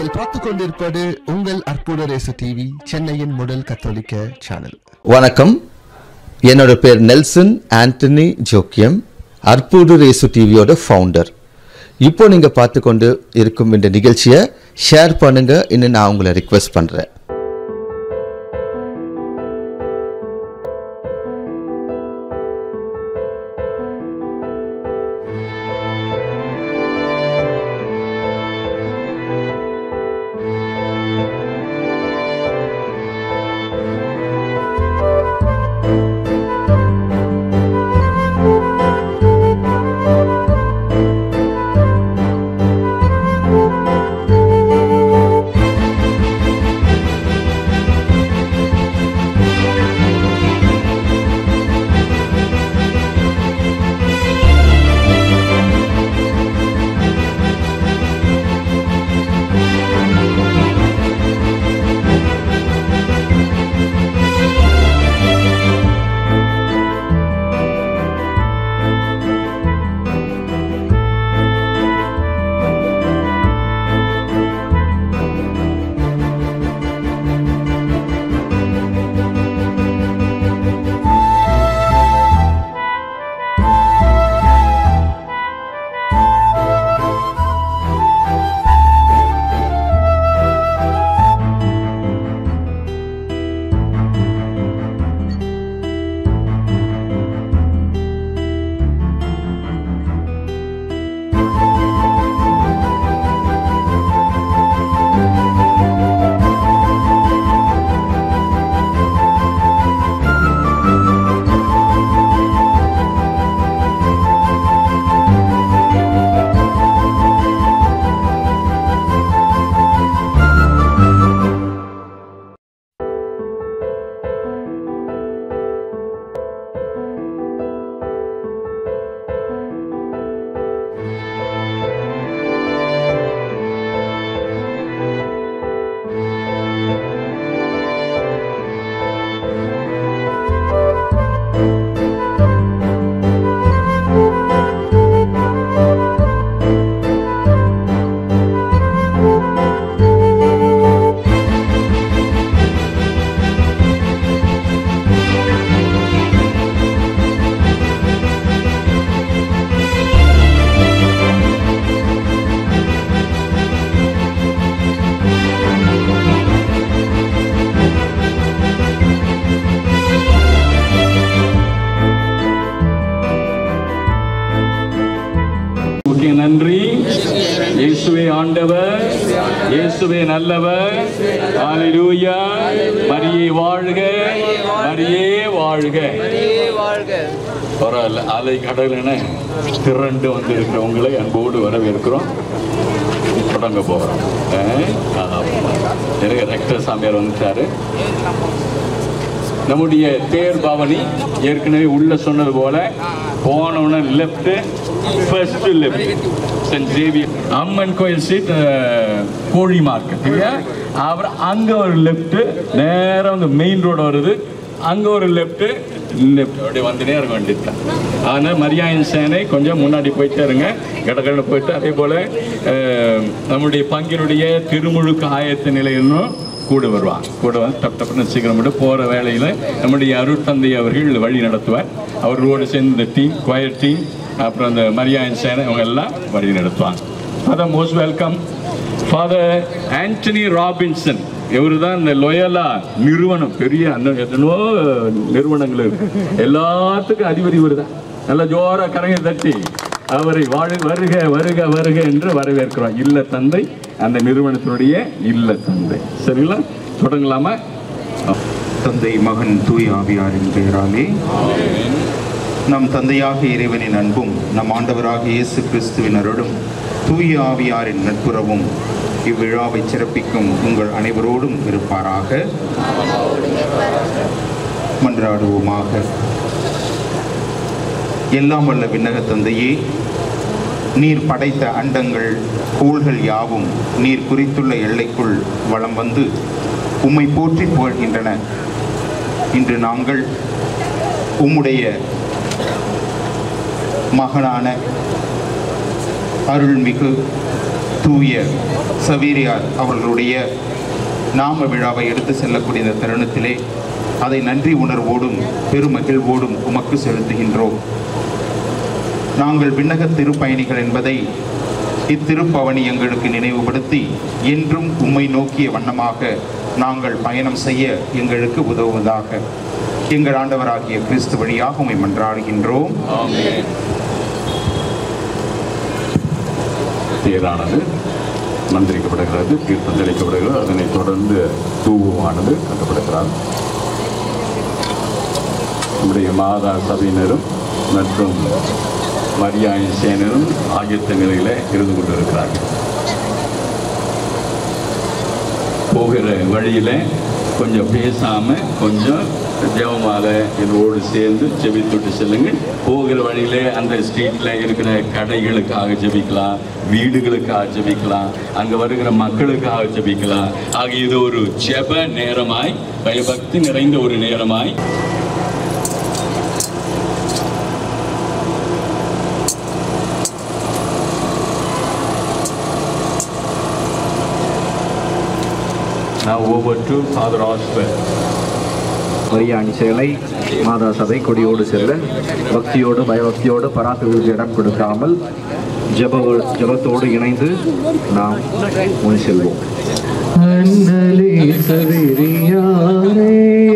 நீங்கள் பார்த்து கொண்டிருப்பது உங்கள் அற்புத ரேசு டிவி சென்னையின் முதல் கத்தோலிக்க சேனல் வணக்கம் என்னோட பேர் நெல்சன் ஆண்டனி ஜோக்கியம் அற்புடு ரேசு டிவியோட ஃபவுண்டர் இப்போ நீங்க பார்த்து கொண்டு இருக்கும் இந்த நிகழ்ச்சியை ஷேர் பண்ணுங்க இன்னும் நான் உங்களை ரிக்வெஸ்ட் பண்றேன் ஓகே நன்றி இயேசுவே ஆண்டவர் இயேசுவே நல்லவர் ஹalleluya மரியே வாழ்க மரியே வாழ்க பரவாயில்ல அலை கடலென திரண்டு வந்து இருக்கிறவங்களை அன்போடு வரவேற்கிறோம் தொடங்க போகிறோம் எனக்கு ரெக்டர் சாமியார் வந்துட்டாரு நம்முடைய தேர் பவனி ஏற்கனவே உள்ள சொன்னது போல போனவுடனே left first left saint Xavier Amman Koil street கோழி மார்க்கெட் இல்லையா அப்புறம் அங்கே ஒரு லெஃப்ட் நேராக வந்து மெயின் ரோடு வருது அங்கே ஒரு லெஃப்ட் லெஃப்ட் அப்படியே வந்துனே இருக்க வேண்டியது அதனால் மரியாயன் சேனை கொஞ்சம் முன்னாடி போயிட்டே இருங்க கடற்கரை போயிட்டு அதே போல் நம்முடைய பங்கினுடைய திருமுழுக்கு ஆயத்த நிலையிலும் கூட வருவாங்க கூட வந்து டப் டப்னு சீக்கிரம் மட்டும் போகிற வேலையில் நம்முடைய அருட்தந்தை அவர்கள் வழி நடத்துவார் அவர்களோடு சேர்ந்து இந்த டீம் குவயர் டீம் அப்புறம் அந்த மரியாயன் சேனை அவங்க எல்லாம் வழி நடத்துவாங்க அதான் most welcome father Antony Robinson இவர் தான் இந்த லொயலா நிறுவனம் பெரிய அந்த எத்தனையோ நிறுவனங்கள் இருக்கு எல்லாத்துக்கும் அதிபதி இவர் தான் நல்ல ஜோரா கரையை தட்டி அவரை வாழ் வருக வருக வருக என்று வரவேற்கிறோம் இல்ல தந்தை அந்த நிறுவனத்தினுடைய இல்ல தந்தை சரிங்களா தொடங்கலாமா தந்தை மகன் தூய் ஆவியாரின் பெயராலே நம் தந்தையாக இறைவனின் அன்பும் நம் ஆண்டவராக இயேசு கிறிஸ்துவின் அருளும் தூய ஆவியாரின் நட்புறவும் இவ்விழாவை சிறப்பிக்கும் உங்கள் அனைவரோடும் இருப்பாராக மன்றாடுவோமாக எல்லாம் வல்ல விண்ணக தந்தையே நீர் படைத்த அண்டங்கள் கோள்கள் யாவும் நீர் குறித்துள்ள எல்லைக்குள் வலம் வந்து உம்மை போற்றி புகழ்கின்றன இன்று நாங்கள் உம்முடைய மகனான அருள்மிகு தூய சவேரியார் அவர்களுடைய நாம விழாவை எடுத்து செல்லக்கூடிய இந்த தருணத்திலே அதை நன்றி உணர்வோடும் பெருமகிழ்வோடும் உமக்கு செலுத்துகின்றோம் நாங்கள் விண்ணக திருப்பயணிகள் என்பதை இத்திருப்பவனி எங்களுக்கு நினைவுபடுத்தி என்றும் உம்மை நோக்கிய வண்ணமாக நாங்கள் பயணம் செய்ய எங்களுக்கு உதவுவதாக எங்கள் ஆண்டவராகிய கிறிஸ்து வழியாக உம்மை மன்றாடுகின்றோம் ஆமென். தேரானது மந்திரிக்கப்படுகிறது தீர்த்தம் தெளிக்கப்படுகிறது அதனைத் தொடர்ந்து தூவுவானது கட்டப்படுகிறார் நம்முடைய மாதா சபையினரும் மற்றும் மரியாதை சேனரும் ஆயத்த நிலையில் இருந்து கொண்டிருக்கிறார்கள் போகிற வழியில் கொஞ்சம் பேசாமல் கொஞ்சம் ஜெபமால என்னோடு சேர்ந்து ஜெபித்துட்டு செல்லுங்க போகிற வழியில அந்த ஸ்ட்ரீட்ல இருக்கிற கடைகளுக்காக ஜெபிக்கலாம் வீடுகளுக்காக ஜெபிக்கலாம் அங்க வருகிற மக்களுக்காக ஜெபிக்கலாம் ஆக இது ஒரு ஜெப நேரமாய் பயபக்தி நிறைந்த ஒரு நேரமாய் Now over to Father Oswald. மரியாணி சேலை மாதா சபை கொடியோடு செல்ல பக்தியோடு பயபக்தியோடு பராத்துக்கு இடம் கொடுக்காமல் ஜப ஜபத்தோடு இணைந்து நாம் முன் செல்வோம் அண்ணலே சவேரியாரே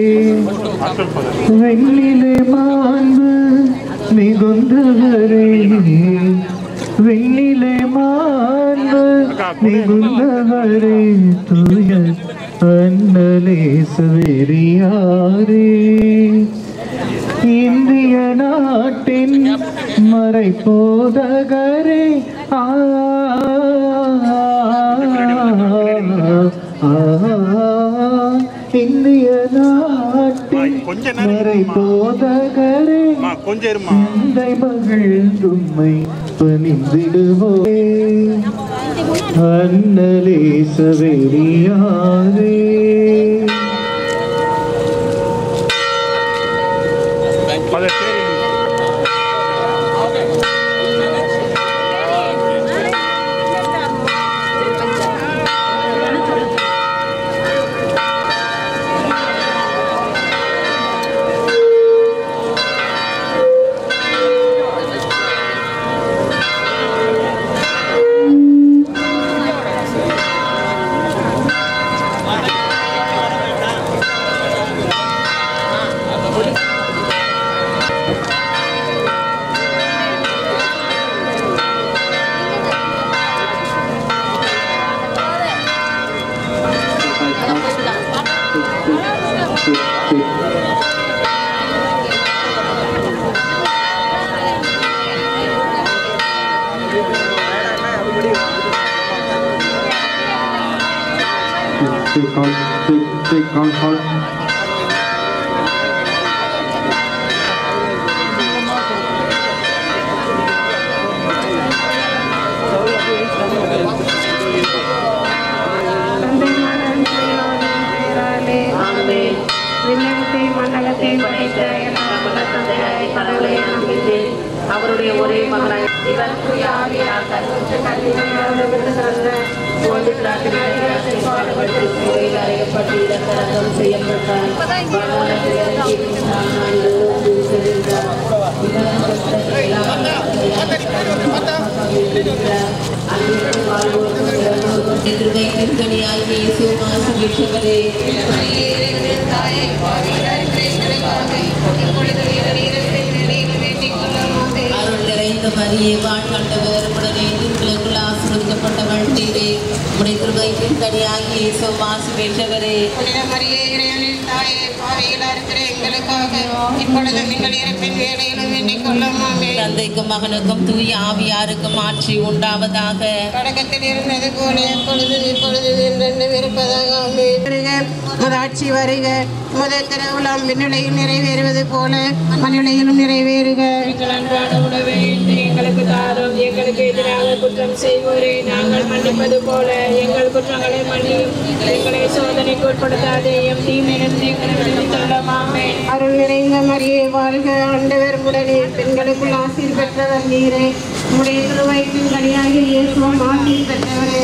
வெண்ணிலே மாண்பு மிகுந்தவரே வெண்ணிலே மாண்பு மிகுந்தவரே தூய அண்ணலே சவேரியாரே இந்திய நாட்டின் மறைப்போதகரே ஆ இந்திய நாட்டின் மறைப்போதகரே கொஞ்சம் இருமா தந்தை மகிழ்ந்தும்மை பணிந்திடுவோே அண்ணலே சவேரியாரே அதை சரி Take out, take, take out, out. விண்ணகத்தை மண்டலத்தை படைத்த எல்லா தந்தையாய் கடவுளை நம்பித்தேன் அவருடைய ஒரே மகனாய் இவர் தூயாவியார் கருவுற்ற கல்வியோடு விட்டு சிறந்த ஒன்று பிரார்த்தனை பாடுபட்டு சிறையில் அறையப்பட்டு இடத்தரங்கம் செய்யப்பட்டார் வானத்தில் இறங்கி மூன்றாம் நாள் எழுந்து சென்றார் இவரும் பெற்ற எல்லா அன்பிற்கு வாழ்வோருக்கும் இறந்தோருக்கும் திருவை திருக்கணியாய் இயேசு மாசு விட்டவரே அருள் நிறைந்த மரியே வாழ்கண்டவர் உடனே திருக்குலக்குள் ஆசிரியப்பட்டவள் நீரே உடைய திருவைப்பின் கனியாகி இயேசு மாசு பெற்றவரே புனித மரியே இறைவனின் தாயே பாவிகளா இருக்கிற எங்களுக்காக இப்பொழுது நீங்கள் இறப்பின் வேலையிலும் வேண்டிக் கொள்ளுமாமே தந்தைக்கும் மகனுக்கும் தூய ஆவியாருக்கும் ஆட்சி உண்டாவதாக தொடக்கத்தில் இருந்தது போல எப்பொழுது இப்பொழுது என்றென்று இருப்பதாக ஆமென். வருக முதாட்சி வருக முதல் திருவிழாம் விண்ணிலையில் நிறைவேறுவது போல மண்ணிலையிலும் நிறைவேறுக எங்கள் அன்றாட உணவை இன்று எங்களுக்கு தாரும் எங்களுக்கு எதிராக குற்றம் செய்வோரை நாங்கள் மன்னிப்பது போல எங்கள் குற்றங்களை மன்னியும் எங்களை சோதனைக்கு உட்படுத்தாதேயும் தீமையிலிருந்து எங்களை விடுவித்தள்ளமாமே அருள் நிறைந்த மரியே வாழ்க ஆண்டவர் உடனே பெண்களுக்குள் ஆசீர் பெற்றவர் நீரே உம்முடைய திருவயிற்றின் கனியாகிய இயேசுவும் ஆசீர் பெற்றவரே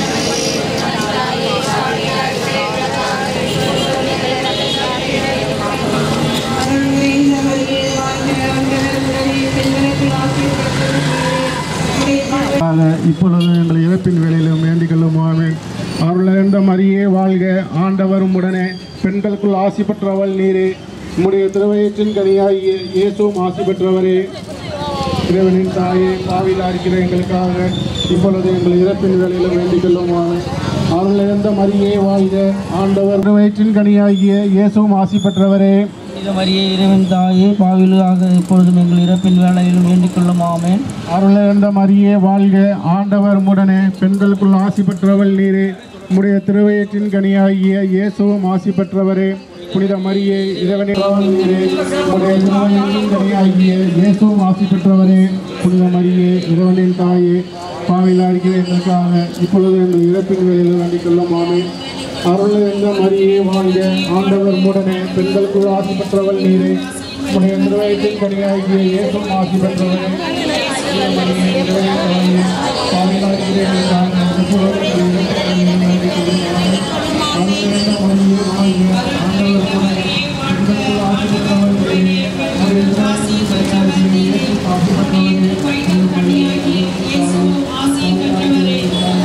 அருள் நிறைந்த மரியே, வாழ்க, ஆண்டவர் உடனே பெண்களுக்கு ஆசீர் பெற்றவரே. உம்முடைய திருவயிற்றின் ஆக இப்பொழுது எங்கள் இறப்பின் வேலையிலும் வேண்டிக் கொள்ளும் ஆமென் அருளிருந்த மரியே வாழ்க ஆண்டவரும் உடனே பெண்களுக்குள் ஆசி பெற்றவள் நீரே உம்முடைய திருவயிற்றின் கனியாகிய இயேசுவும் ஆசி பெற்றவரே இறைவனின் தாயே பாவிலா இருக்கிற எங்களுக்காக இப்பொழுது எங்கள் இறப்பின் வேலையிலும் வேண்டிக் கொள்ளும் ஆமென் அருளிருந்த மரியே வாழ்க ஆண்டவர் திருவயிற்றின் கனியாகிய இயேசுவும் ஆசி பெற்றவரே புனித மரியே இறைவன் தாயே பாவிலாக இப்பொழுதும் எங்கள் இறப்பின் வேலையிலும் வேண்டிக் கொள்ளும் ஆமென் அருளிருந்த மரியே வாழ்க ஆண்டவர் உடனே பெண்களுக்குள் ஆசி பெற்றவள் நீரே உம்முடைய திருவயிற்றின் கனியாகிய இயேசுவும் ஆசி பெற்றவரே புனித மரியே இறைவனே நீரே உம்முடைய திருவயிற்றின் கனியாகிய இயேசுவும் ஆசி பெற்றவரே புனித மரியே இறைவனின் தாயே பாவிலா இருக்கிற எங்களுக்காக இப்பொழுது எங்கள் இறப்பின் வேலையில் வேண்டிக் கொள்ளும் ஆமென் அருள் என்ற மரியே வாழ்க ஆண்டவர் உடனே பெண்களுக்குள் ஆசி பெற்றவள் நீரே உடைய திருவயத்தின் கனியாகிய இயேசும் ஆசி பெற்றவரே புனித மரியே, இறைவனின் தாயே, பாவிகளாய் இருக்கிற எங்களுக்காக இப்பொழுது எங்கள் இறப்பின் வேளையிலும் வேண்டிக் கொள்ளும் ஆமென். அருள் என்ற மரியே வாழ்க ஆண்டவர் உடனே பெண்களுக்குள் ஆசி பெற்றவள் நீரே உடைய திருவயத்தின் கனியாகிய இயேசும் ஆசி பெற்றவரே புனித மரியே, இறைவனின் தாயே,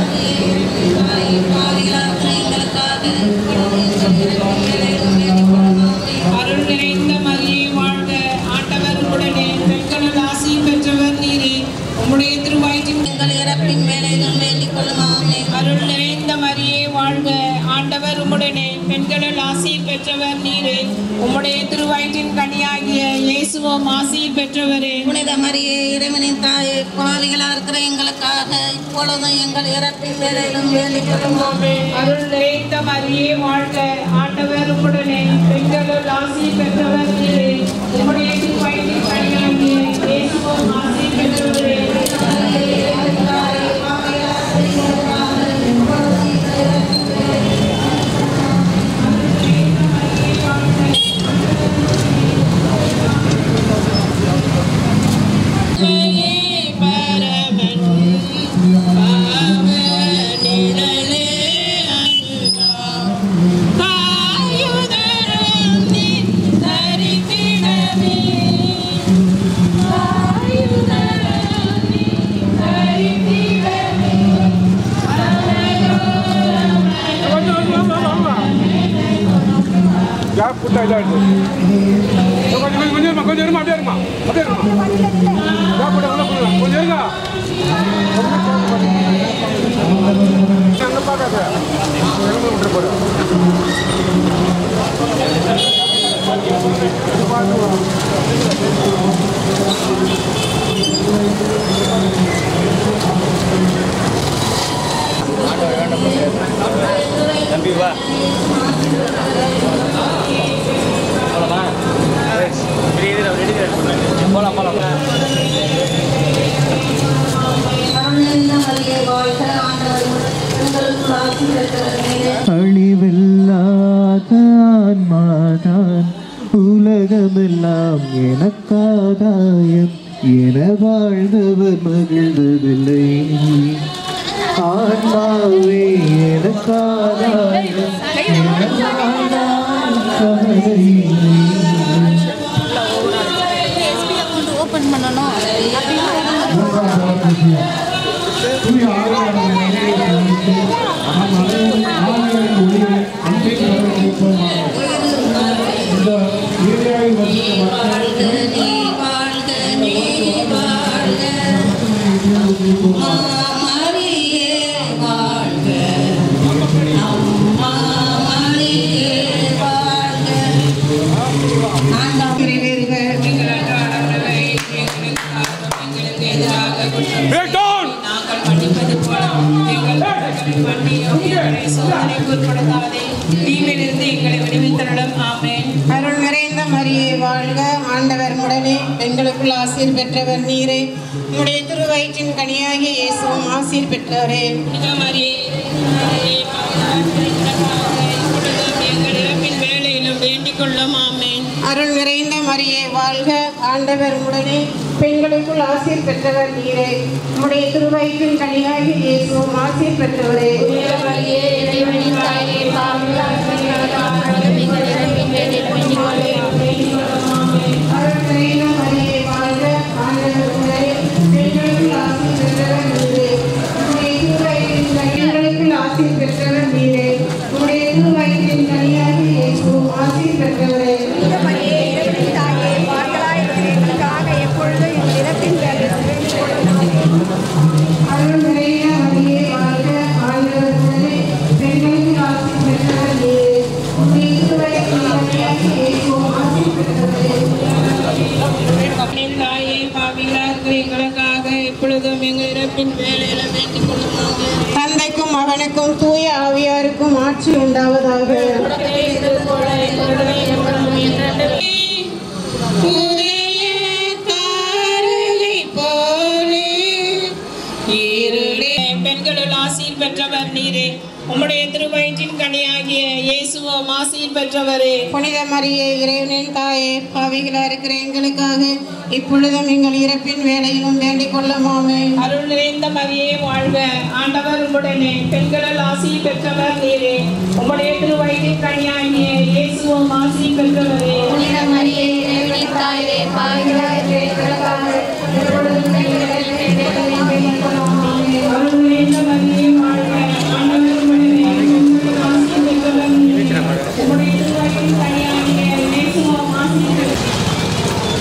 அருள் நிறைந்த மரியே வாழ்க ஆண்டவர் உடனே பெண்களுள் ஆசி பெற்றவர் நீரே உம்முடைய திருவாய்த்தின் எங்கள் இறப்பின் வேலையிலும் வேண்டிக் கொள்ளும் ஆமென். அருள் நிறைந்த மரியே வாழ்க ஆண்டவர் உம்முடனே பெண்களுள் ஆசீர் பெற்றவர் நீரே உம்முடைய திருவயிற்றின் கனியாகிய இயேசுவும் ஆசீர் பெற்றவரே புனித மரியே இறைவனின் தாயே பாவிகளா இருக்கிற எங்களுக்காக இப்பொழுதும் எங்கள் இறப்பின் வேலையிலும் வேண்டிக் கொள்ளும் ஆமென். அருள் நிறைந்த மரியே வாழ்க ஆண்டவர் உம்முடனே பெண்களுள் ஆசீர் பெற்றவர் நீரே உம்முடைய திருவயிற்றின் கனியாகிய இயேசுவும் ஆசீர் பெற்றவரே கேப் புட்டா இதாகிடுது கொஞ்சம் கொஞ்சம் இருமா கொஞ்சம் இருமா அப்படியே இருமா அப்படியே இருமா கேப் புட்டா உள்ள போடலாம் கொஞ்சம் இருங்க அங்கே பார்க்காத எங்கே விட்டு போடு தம்பி வா போலாமா போலாம் போலாம் அருள் நிறைந்த மரியே வாழ்க ஆண்டவர் பெண்களுக்குள் ஆசி பெற்றவர் நீரே அழிவில்லாத ஆன்மாதான் உலகமெல்லாம் எனக்காதாயம் என வாழ்ந்தவர் மகிழ்ந்ததில்லை ஆன்மாவே எனக்காதாயம் என வாழ்ந்தால் கவலை இல்லை. ஓபன் பண்ணணும் நீ வாழ்க நீ வாழ்க மரியே வாழ்க அம்மா மரியே வாழ்க ஆண்டவர் நிறைவேறுக Break down! நாங்கள் மன்னிப்பது போல எங்கள் குற்றங்களை மன்னியும் எங்களை சோதனைக்கு உட்படுத்தாதே தீமையிலிருந்து எங்களை விடுவித்தருளும் ஆமென் அருள் நிறைந்த மரியே வாழ்க ஆண்டவர் உடனே பெண்களுக்குள் ஆசீர் பெற்றவர் நீரே உம்முடைய திருவயிற்றின் கனியாகிய இயேசுவும் ஆசீர் பெற்றவரே புனித மரியே மரியே, பாதுகாப்பு இப்பொழுதும் எங்கள் இறப்பின் வேளையிலும் வேண்டிக் கொள்ளும் ஆமென் அருள் நிறைந்த மரியே வாழ்க ஆண்டவர் உடனே பெண்களுக்குள் ஆசீர் பெற்றவர் நீரே உம்முடைய திருவயிற்றின் கனியாகி இயேசுவும் ஆசீர் பெற்றவரே அருட்கரையிலும் மரியே வாழ்க ஆண்டவர் உடனே பெண்களுக்குள் ஆசீர் பெற்றவர் நீரே உம்முடைய திருவயிற்றின் கனிகளுக்குள் ஆசீர் பெற்றவர் நீரே உம்முடைய திருவயிற்றின் கனியாகி இயேசுவும் ஆசீர் பெற்றவரே அருள் நிறைய மரியே வாழ்க ஆண்டவர் உடனே பெண்களுக்கு ஆசீர் பெற்றவர் நீரே உம்முடைய திருவயிற்றின் கனியாகி இயேசுவும் ஆசீர் பெற்றவரே தாயே பாவிகளாக எங்களுக்காக எப்பொழுதும் எங்கள் இறப்பின் வேலையில வேண்டிக் கொள்ளும் தந்தைக்கும் மகனுக்கும் தூய ஆவியாருக்கும் ஆட்சி உண்டாவதாக பெண்களுள் ஆசீர் பெற்றவர் நீரே உம்முடைய திருவயிற்றின் கனியாகிய இயேசுவும் ஆசீர் பெற்றவரே புனித மரியே இறைவனின் தாயே பாவிகளா இருக்கிற எங்களுக்காக இப்பொழுதும் எங்கள் இறப்பின் வேலையிலும் வேண்டிக் கொள்ளுமாமே அருள் நிறைந்த மரியே வாழ்க ஆண்டவர் உம்முடனே பெண்களுள் ஆசீர் பெற்றவர் நீரே உம்முடைய திருவயிற்றின் கனியாகிய இயேசுவும் ஆசீர் பெற்றவரே புனித மரியே இறைவனின் தாயே பாவிகளா இருக்கிற எங்களுக்காக எப்பொழுதும் எங்கள் இறப்பின் வேளையிலும் வேண்டிக் கொள்ளுமாமே. அருள் நிறைந்த மரியே வாழ்க ஆண்டவர் உம்முடனே பெண்களுள் ஆசீர் பெற்றவர் நீரே உம்முடைய திருவயிற்றின் கனியாகிய இயேசுவும் ஆசீர் பெற்றவரே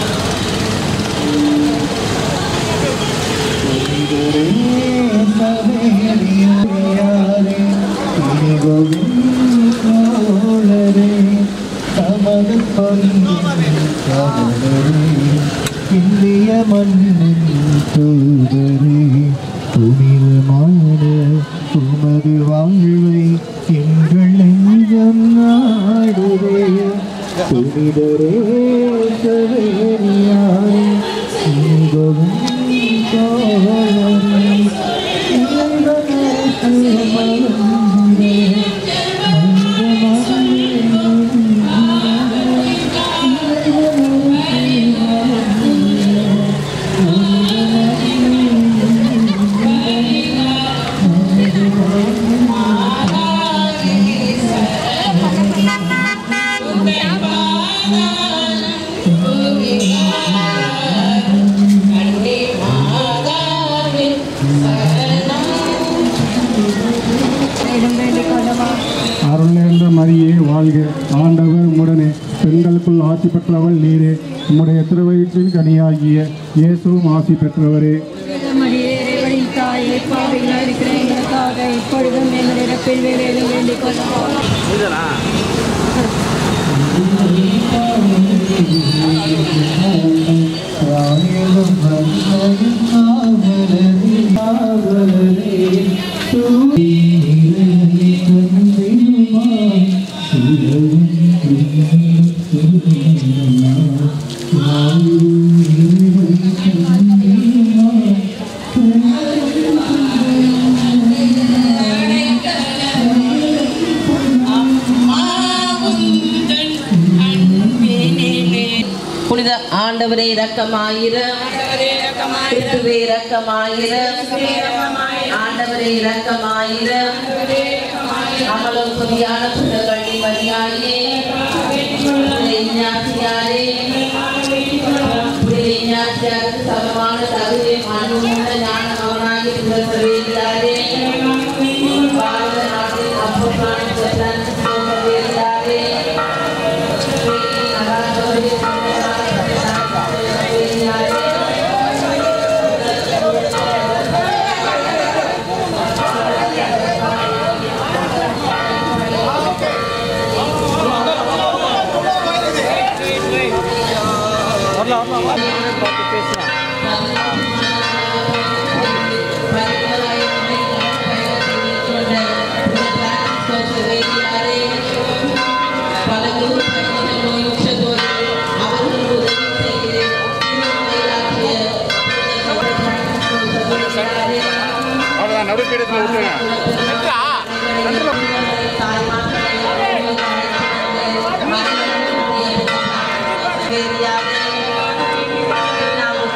இந்திய மண்ணின் தூதரே புனிதமான உமது வாழ்வை எங்கள் நெஞ்சம் நாடுதே புனிதரே சவேரியாரே மிகவும் தோழரே அருள் நிறைந்த மரியே வாழ்க ஆண்டவர் உடனே பெண்களுக்குள் ஆசி பெற்றவள் நீரே உம்முடைய திருவயிற்றின் கனியாகிய இயேசுவும் ஆசி பெற்றவரே மரியே இறைவனின் தாயே பாவிகளா இருக்கிற எங்களுக்காக இப்பொழுதும் எங்கள் இறப்பில் வேலையிலும் வேண்டிக் கொள்ளும் புனித ஆண்டவரே இரக்கமாயிர கிறிஸ்துவே இரக்கமாயிர ஆண்டவரே இரக்கமாயிர அமலும் புதியான புத்தகங்கள் மரியாயே ஞாசியாரே ஞாசியாருக்கு சமமான தகுதி மனுமுள்ள ஞான மகனாகி புகழ்கிறாரே பாரத நாட்டில் அப்பொருளான புகழ்கிறாரே அவ்வளோதான் நடுப்பீடத்தில் விட்டுருங்க நாம்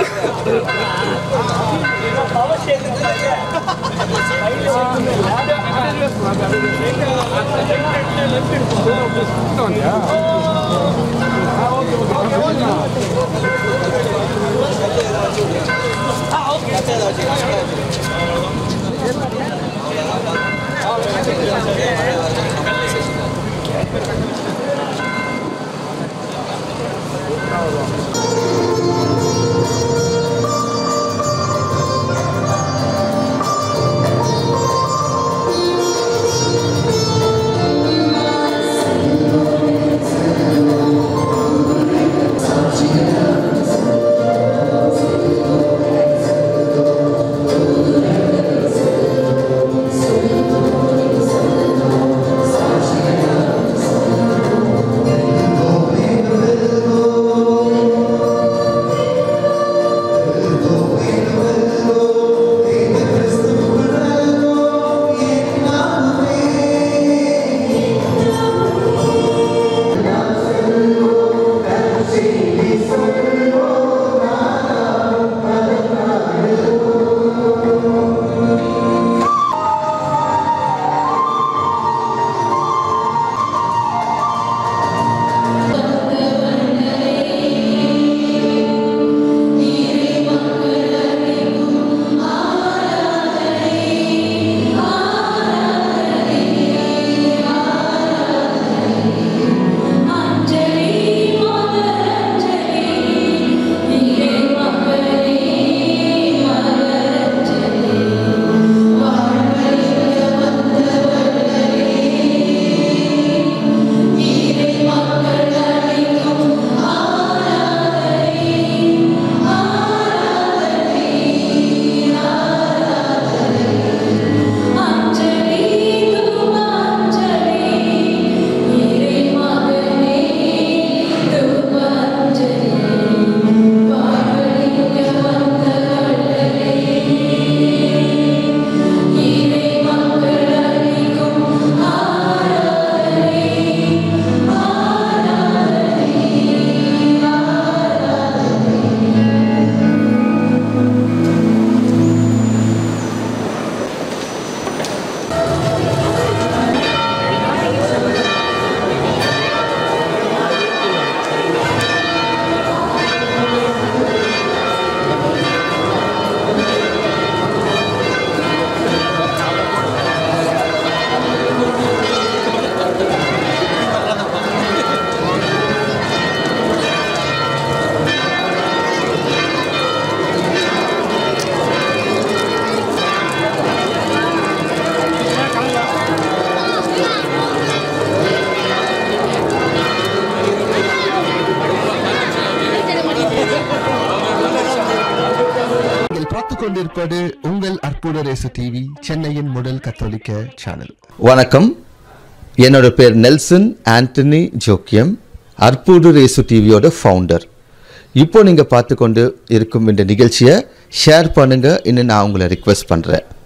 நீங்கள் பார்த்துக் கொண்டிருப்பது உங்கள் அற்புத ரேசு டிவி சென்னையின் முதல் கத்தோலிக்க சேனல் வணக்கம் என்னோட பேர் நெல்சன் ஆண்டனி ஜோக்கியம் அற்புடு ரேசு டிவியோட ஃபவுண்டர் இப்போ நீங்கள் பார்த்து கொண்டு இருக்கும் இந்த நிகழ்ச்சியை ஷேர் பண்ணுங்க இன்னும் நான் உங்களை ரிக்வெஸ்ட் பண்ணுறேன்